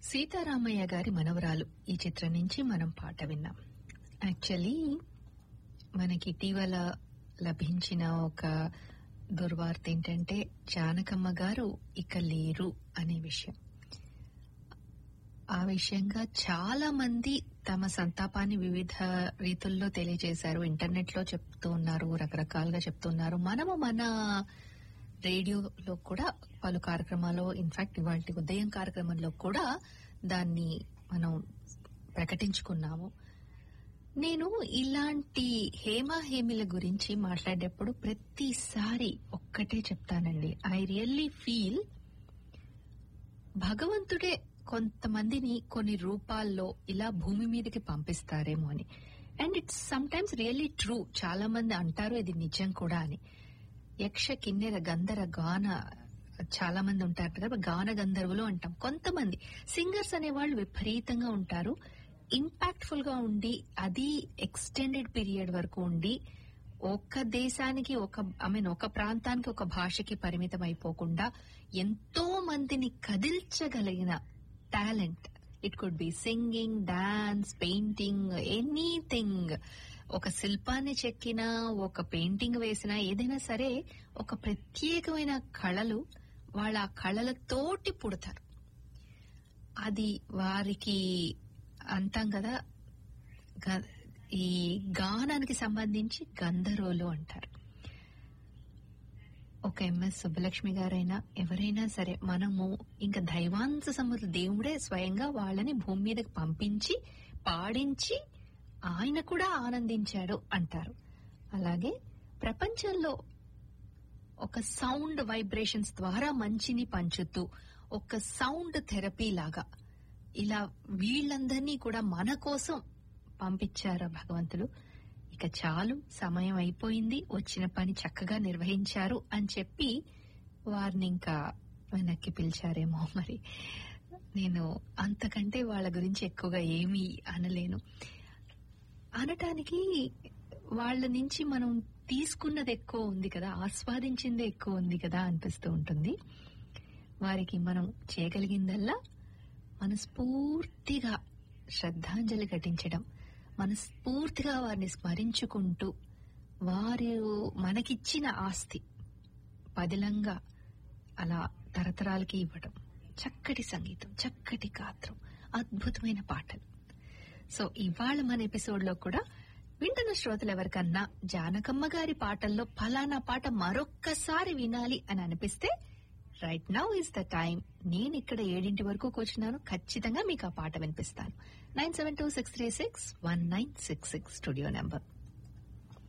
సీతారామయ్య గారి మనవరాలు ఈ చిత్రం నుంచి మనం పాట విన్నాం యాక్చువల్లీ మనకి ఇటీవల లభించిన ఒక దుర్వార్త ఏంటంటే జానకమ్మ గారు ఇక లేరు అనే విషయం ఆ విషయంగా చాలా మంది తమ సంతాపాన్ని వివిధ రీతుల్లో తెలియజేశారు ఇంటర్నెట్ లో చెప్తూ ఉన్నారు రకరకాలుగా చెప్తున్నారు మనము మన రేడియోలో కూడా పలు కార్యక్రమాలు ఇన్ఫాక్ట్ ఇవాళ ఉదయం కార్యక్రమంలో కూడా దాన్ని మనం ప్రకటించుకున్నాము నేను ఇలాంటి హేమాహేమిల గురించి మాట్లాడేటప్పుడు ప్రతిసారి ఒక్కటే చెప్తానండి ఐ రియల్లీ ఫీల్ భగవంతుడే కొంతమందిని కొన్ని రూపాల్లో ఇలా భూమి మీదకి పంపిస్తారేమో అని and it's sometimes really true చాలా మంది అంటారు ఇది నిజం కూడా అని యక్ష కిన్నెర గంధర గాన చాలా మంది ఉంటారు కదా గాన గంధర్వులు అంటాం కొంతమంది సింగర్స్ అనేవాళ్ళు విపరీతంగా ఉంటారు ఇంపాక్ట్ఫుల్ గా ఉండి అది ఎక్స్టెండెడ్ పీరియడ్ వరకు ఉండి ఒక దేశానికి ఒక ఐ మీన్ ఒక ప్రాంతానికి ఒక భాషకి పరిమితం అయిపోకుండా ఎంతో మందిని కదిల్చగలిగిన talent it could be singing dance painting anything ఒక శిల్పాన్ని చెక్కినా ఒక పెయింటింగ్ వేసినా ఏదైనా సరే ఒక ప్రత్యేకమైన కళలు వాళ్ళ ఆ కళలతోటి పుడతారు అది వారికి అంటాం కదా గ- ఈ గానానికి సంబంధించి గంధర్వులు అంటారు ఒక ఎంఎస్ సుబ్బలక్ష్మి గారైనా ఎవరైనా సరే మనము ఇంకా దైవాంశ సమృద్ధి దేవుడే స్వయంగా వాళ్ళని భూమి మీదకి పంపించి పాడించి ఆయన కూడా ఆనందించాడు అంటారు అలాగే ప్రపంచంలో ఒక సౌండ్ వైబ్రేషన్స్ ద్వారా మంచిని పంచుతూ ఒక సౌండ్ థెరపీ లాగా ఇలా వీళ్ళందరినీ కూడా మన కోసం పంపించారు ఆ భగవంతుడు ఇక చాలు సమయం అయిపోయింది వచ్చిన పని చక్కగా నిర్వహించారు అని చెప్పి వారిని ఇంకా వెనక్కి పిలిచారేమో మరి నేను అంతకంటే వాళ్ళ గురించి ఎక్కువగా ఏమీ అనలేను అనటానికి వాళ్ళ నుంచి మనం తీసుకున్నది ఎక్కువ ఉంది కదా ఆస్వాదించింది ఎక్కువ ఉంది కదా అనిపిస్తూ ఉంటుంది వారికి మనం చేయగలిగిందల్లా మనస్ఫూర్తిగా శ్రద్ధాంజలి ఘటించడం మనస్ఫూర్తిగా వారిని స్మరించుకుంటూ వారు మనకిచ్చిన ఆస్తి పదిలంగా అలా తరతరాలకి ఇవ్వడం చక్కటి సంగీతం చక్కటి గాత్రం అద్భుతమైన పాటలు సో ఇవాళ మన ఎపిసోడ్ లో కూడా వింటున్న శ్రోతలు ఎవరికన్నా జానకమ్మ గారి పాటల్లో ఫలానా పాట మరొక్కసారి వినాలి అని అనిపిస్తే right now is the time నేను ఇక్కడ ఏడింటి వరకు కూర్చున్నాను ఖచ్చితంగా మీకు ఆ పాట వినిపిస్తాను nine seven two six three six one nine six six studio number